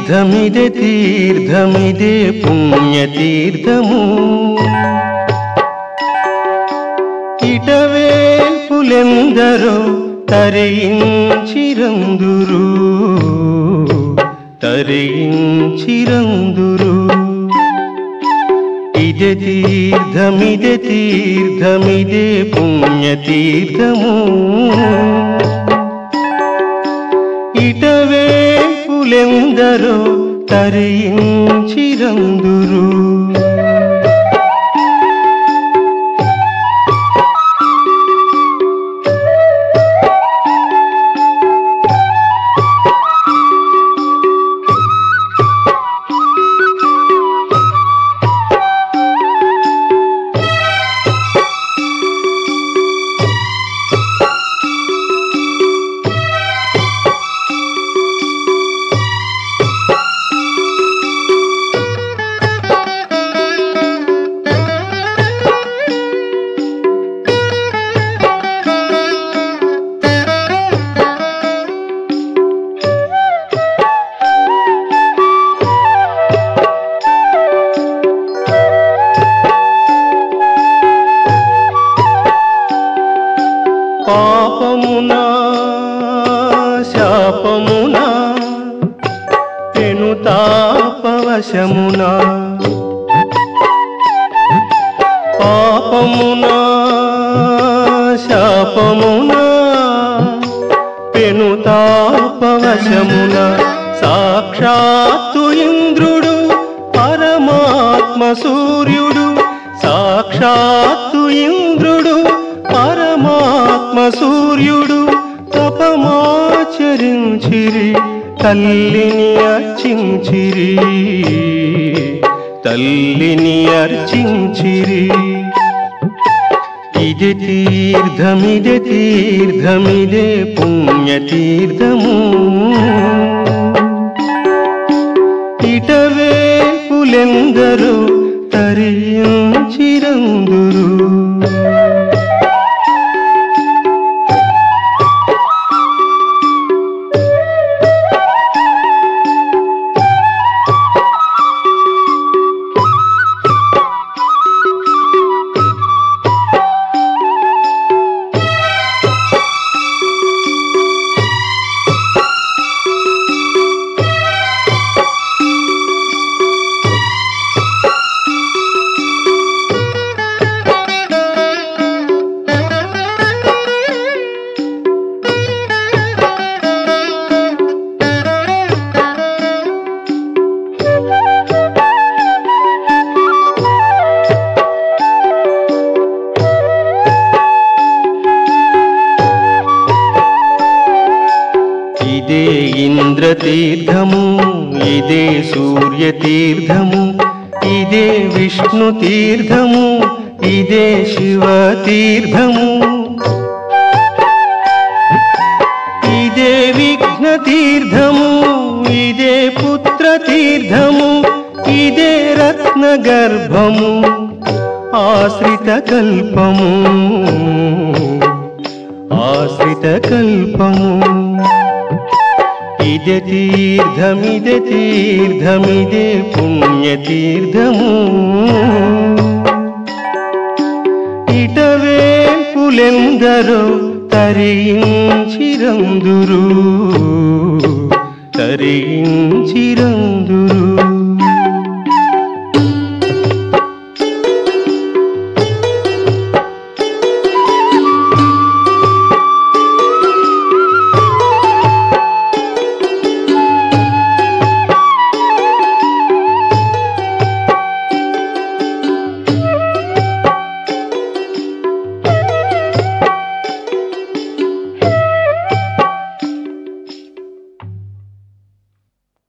తీర్థమిదే తీర్థమిదే పుణ్యతీర్థము ఇటవేల్పులెందరో తరించిరందురు తరించిరందురు ఇదే తీర్థమిదే తీర్థమిదే పుణ్యతీర్థము ఇటవేపులెందరో తరించిరందురు పాపమునా శాపమునా పెనుతాపవశమునా పాపమునా శాపమునా పెనుతాపవశమున సాక్షాత్తు ఇంద్రుడు పరమాత్మ సూర్యుడు సాక్షాత్తు ఇంద్రుడు పరమాత్మ సూర్యుడు తపమాచరించిరి తల్లిని అర్చించిరి తల్లిని అర్చించిరి ఇది తీర్థమిదే తీర్థమిదే పుణ్యతీర్థము ఇటవేపులెందరూ తరించిరందురు ఇదే ఇంద్రతీర్థము ఇదే సూర్యతీర్థము ఇదే విష్ణు తీర్థము ఇదే శివ తీర్థము ఇదే విఘ్న తీర్థము ఇదే పుత్ర తీర్థము ఇదే రత్న గర్భము ఆశ్రిత కల్పము ఆశ్రిత కల్పము ఇదే తీర్థమిదే తీర్థమిదే పుణ్యతీర్థము ఇటవేపులెందరో తరించిరందురు తరించిరందురు